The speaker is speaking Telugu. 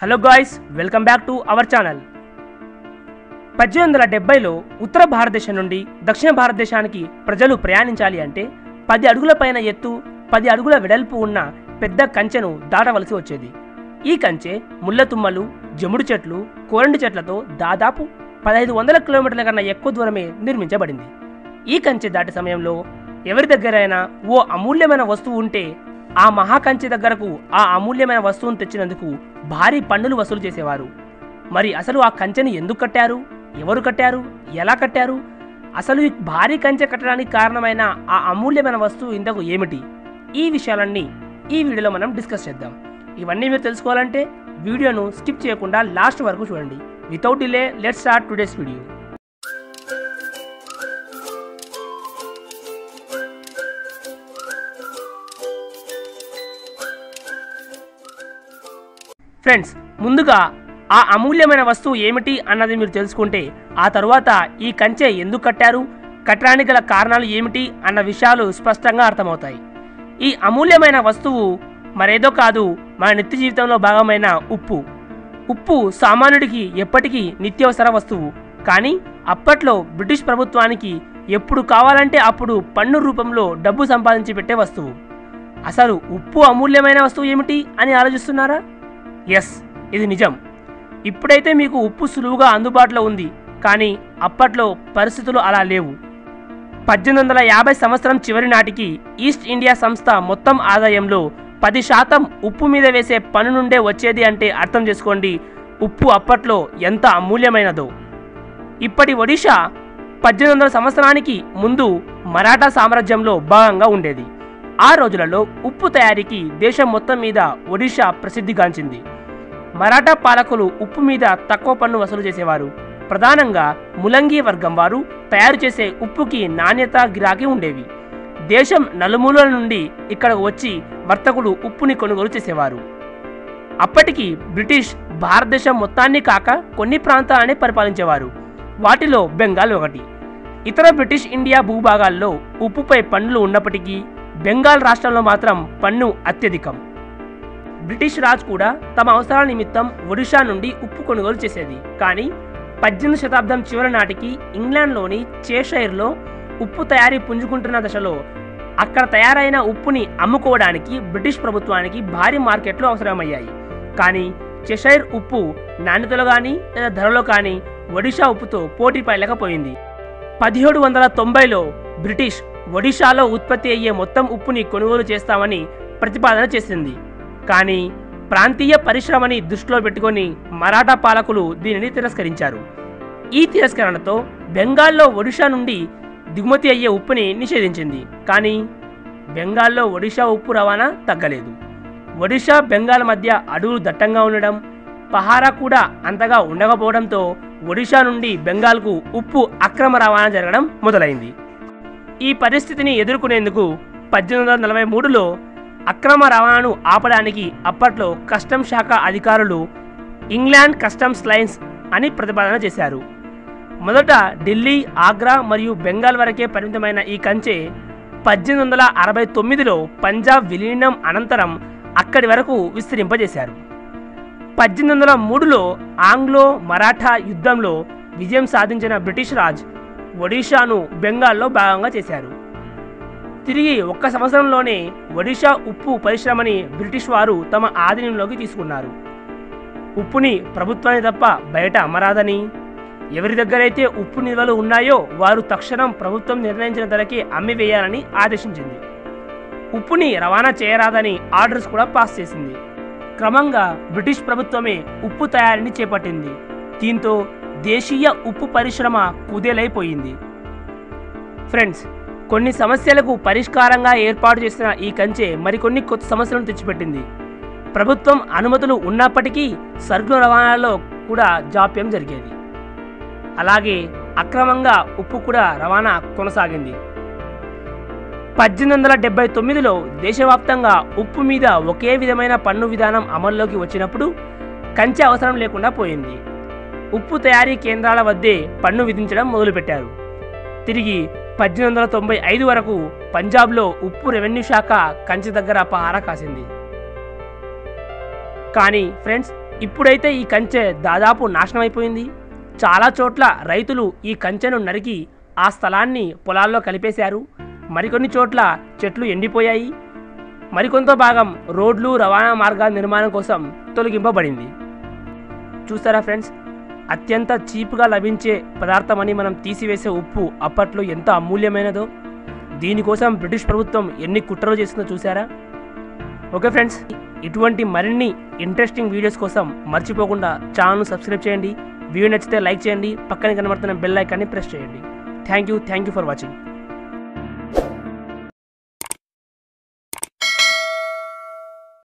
hello guys welcome back to our channel పద్దెనిమిది వందల డెబ్బైలో ఉత్తర భారతదేశం నుండి దక్షిణ భారతదేశానికి ప్రజలు ప్రయాణించాలి అంటే పది అడుగుల పైన ఎత్తు పది అడుగుల వెడల్పు ఉన్న పెద్ద కంచెను దాటవలసి వచ్చేది ఈ కంచె ముళ్ళ తుమ్మలు జముడు చెట్లు కోరండి చెట్లతో దాదాపు పదహైదు వందల కిలోమీటర్ల కన్నా ఎక్కువ దూరమే నిర్మించబడింది ఈ కంచె దాటే సమయంలో ఎవరి దగ్గరైనా ఓ అమూల్యమైన వస్తువు ఉంటే ఆ మహాకంచె దగ్గరకు ఆ అమూల్యమైన వస్తువును తెచ్చినందుకు భారీ పన్నులు వసూలు చేసేవారు మరి అసలు ఆ కంచెని ఎందుకు కట్టారు ఎవరు కట్టారు ఎలా కట్టారు అసలు ఈ భారీ కంచె కట్టడానికి కారణమైన ఆ అమూల్యమైన వస్తువు ఇంతకు ఏమిటి ఈ విషయాలన్నీ ఈ వీడియోలో మనం డిస్కస్ చేద్దాం ఇవన్నీ మీరు తెలుసుకోవాలంటే వీడియోను స్కిప్ చేయకుండా లాస్ట్ వరకు చూడండి without delay let start today's video friends ముందుగా ఆ అమూల్యమైన వస్తువు ఏమిటి అన్నది మీరు తెలుసుకుంటే ఆ తరువాత ఈ కంచె ఎందుకు కట్టారు కట్టడానికి గల కారణాలు ఏమిటి అన్న విషయాలు స్పష్టంగా అర్థమవుతాయి ఈ అమూల్యమైన వస్తువు మరేదో కాదు మన నిత్య జీవితంలో భాగమైన ఉప్పు ఉప్పు సామాన్యుడికి ఎప్పటికీ నిత్యావసర వస్తువు కానీ అప్పట్లో బ్రిటిష్ ప్రభుత్వానికి ఎప్పుడు కావాలంటే అప్పుడు పన్ను రూపంలో డబ్బు సంపాదించి పెట్టే వస్తువు అసలు ఉప్పు అమూల్యమైన వస్తువు ఏమిటి అని ఆలోచిస్తున్నారా ఎస్ ఇది నిజం ఇప్పుడైతే మీకు ఉప్పు సులువుగా అందుబాటులో ఉంది కానీ అప్పట్లో పరిస్థితులు అలా లేవు పద్దెనిమిది వందల యాభై సంవత్సరం చివరి నాటికి ఈస్ట్ ఇండియా సంస్థ మొత్తం ఆదాయంలో పది శాతం ఉప్పు మీద వేసే పన్ను నుండే వచ్చేది అంటే అర్థం చేసుకోండి ఉప్పు అప్పట్లో ఎంత అమూల్యమైనదో ఇప్పటి ఒడిషా పద్దెనిమిది వందల సంవత్సరానికి ముందు మరాఠా సామ్రాజ్యంలో భాగంగా ఉండేది ఆ రోజులలో ఉప్పు తయారీకి దేశం మొత్తం మీద ఒడిషా ప్రసిద్ధిగాంచింది మరాఠా పాలకులు ఉప్పు మీద తక్కువ పన్ను వసూలు చేసేవారు ప్రధానంగా ములంగి వర్గం వారు తయారు చేసే ఉప్పుకి నాణ్యత గిరాకీ ఉండేవి దేశం నలుమూలల నుండి ఇక్కడకు వచ్చి వర్తకులు ఉప్పుని కొనుగోలు చేసేవారు అప్పటికి బ్రిటిష్ భారతదేశం మొత్తాన్ని కాక కొన్ని ప్రాంతాలని పరిపాలించేవారు వాటిలో బెంగాల్ ఒకటి ఇతర బ్రిటిష్ ఇండియా భూభాగాల్లో ఉప్పుపై పన్నులు ఉన్నప్పటికీ బెంగాల్ రాష్ట్రంలో మాత్రం పన్ను అత్యధికం బ్రిటిష్ రాజ్ కూడా తమ అవసరాల నిమిత్తం ఒడిషా నుండి ఉప్పు కొనుగోలు చేసేది కానీ పద్దెనిమిది శతాబ్దం చివరి నాటికి ఇంగ్లాండ్లోని చేషైర్లో ఉప్పు తయారీ పుంజుకుంటున్న దశలో అక్కడ తయారైన ఉప్పుని అమ్ముకోవడానికి బ్రిటిష్ ప్రభుత్వానికి భారీ మార్కెట్లు అవసరమయ్యాయి కానీ చెషైర్ ఉప్పు నాణ్యతలో కానీ లేదా ధరలో కానీ ఒడిషా ఉప్పుతో పోటీ పడలేకపోయింది పదిహేడు వందల తొంభైలో బ్రిటిష్ ఒడిషాలో ఉత్పత్తి అయ్యే మొత్తం ఉప్పుని కొనుగోలు చేస్తామని ప్రతిపాదన చేసింది కానీ ప్రాంతీయ పరిశ్రమని దృష్టిలో పెట్టుకొని మరాఠా పాలకులు దీనిని తిరస్కరించారు ఈ తిరస్కరణతో బెంగాల్లో ఒడిషా నుండి దిగుమతి అయ్యే ఉప్పుని నిషేధించింది కానీ బెంగాల్లో ఒడిషా ఉప్పు రవాణా తగ్గలేదు ఒడిషా బెంగాల్ మధ్య అడవులు దట్టంగా ఉండడం పహారా కూడా అంతగా ఉండకపోవడంతో ఒడిషా నుండి బెంగాల్కు ఉప్పు అక్రమ రవాణా జరగడం మొదలైంది ఈ పరిస్థితిని ఎదుర్కొనేందుకు పద్దెనిమిది వందల నలభై మూడులో అక్రమ రవాణాను ఆపడానికి అప్పట్లో కస్టమ్ శాఖ అధికారులు ఇంగ్లాండ్ కస్టమ్స్ లైన్స్ అని ప్రతిపాదన చేశారు మొదట ఢిల్లీ ఆగ్రా మరియు బెంగాల్ వరకే పరిమితమైన ఈ కంచె పద్దెనిమిది వందల అరవై తొమ్మిదిలో పంజాబ్ విలీనం అనంతరం అక్కడి వరకు విస్తరింపజేశారు పద్దెనిమిది వందల మూడులో ఆంగ్లో మరాఠా యుద్ధంలో విజయం సాధించిన బ్రిటిష్ రాజ్ ఒడిషాను బెంగాల్లో భాగంగా చేశారు తిరిగి ఒక్క సంవత్సరంలోనే ఒడిషా ఉప్పు పరిశ్రమని బ్రిటిష్ వారు తమ ఆధీనంలోకి తీసుకున్నారు ఉప్పుని ప్రభుత్వాన్ని తప్ప బయట అమ్మరాదని ఎవరి దగ్గరైతే ఉప్పు నిల్వలు ఉన్నాయో వారు తక్షణం ప్రభుత్వం నిర్ణయించిన ధరకే అమ్మివేయాలని ఆదేశించింది ఉప్పుని రవాణా చేయరాదని ఆర్డర్స్ కూడా పాస్ చేసింది క్రమంగా బ్రిటిష్ ప్రభుత్వమే ఉప్పు తయారీని చేపట్టింది దీంతో దేశీయ ఉప్పు పరిశ్రమ కుదేలైపోయింది ఫ్రెండ్స్ కొన్ని సమస్యలకు పరిష్కారంగా ఏర్పాటు చేసిన ఈ కంచె మరికొన్ని కొత్త సమస్యలను తెచ్చిపెట్టింది ప్రభుత్వం అనుమతులు ఉన్నప్పటికీ సరుకుల రవాణాలో కూడా జాప్యం జరిగేది అలాగే అక్రమంగా ఉప్పు కూడా రవాణా కొనసాగింది పద్దెనిమిది వందల డెబ్బై తొమ్మిదిలో దేశవ్యాప్తంగా ఉప్పు మీద ఒకే విధమైన పన్ను విధానం అమల్లోకి వచ్చినప్పుడు కంచె అవసరం లేకుండా పోయింది ఉప్పు తయారీ కేంద్రాల వద్దే పన్ను విధించడం మొదలుపెట్టారు తిరిగి పద్దెనిమిది వందల తొంభై ఐదు వరకు పంజాబ్లో ఉప్పు రెవెన్యూ శాఖ కంచె దగ్గర పహారా కాసింది కానీ ఫ్రెండ్స్ ఇప్పుడైతే ఈ కంచె దాదాపు నాశనం అయిపోయింది చాలా చోట్ల రైతులు ఈ కంచెను నరికి ఆ స్థలాన్ని పొలాల్లో కలిపేశారు మరికొన్ని చోట్ల చెట్లు ఎండిపోయాయి మరికొంత భాగం రోడ్లు రవాణా మార్గాల నిర్మాణం కోసం తొలగింపబడింది చూసారా ఫ్రెండ్స్ అత్యంత చీప్గా లభించే పదార్థమని మనం తీసివేసే ఉప్పు అప్పట్లో ఎంత అమూల్యమైనదో దీనికోసం బ్రిటిష్ ప్రభుత్వం ఎన్ని కుట్రలు చేసిందో చూసారా ఓకే ఫ్రెండ్స్ ఇటువంటి మరిన్ని ఇంట్రెస్టింగ్ వీడియోస్ కోసం మర్చిపోకుండా ఛానల్ను సబ్స్క్రైబ్ చేయండి వీడియో నచ్చితే లైక్ చేయండి పక్కన కనబడుతున్న బెల్ ఐకాన్ని ప్రెస్ చేయండి thank you thank you for watching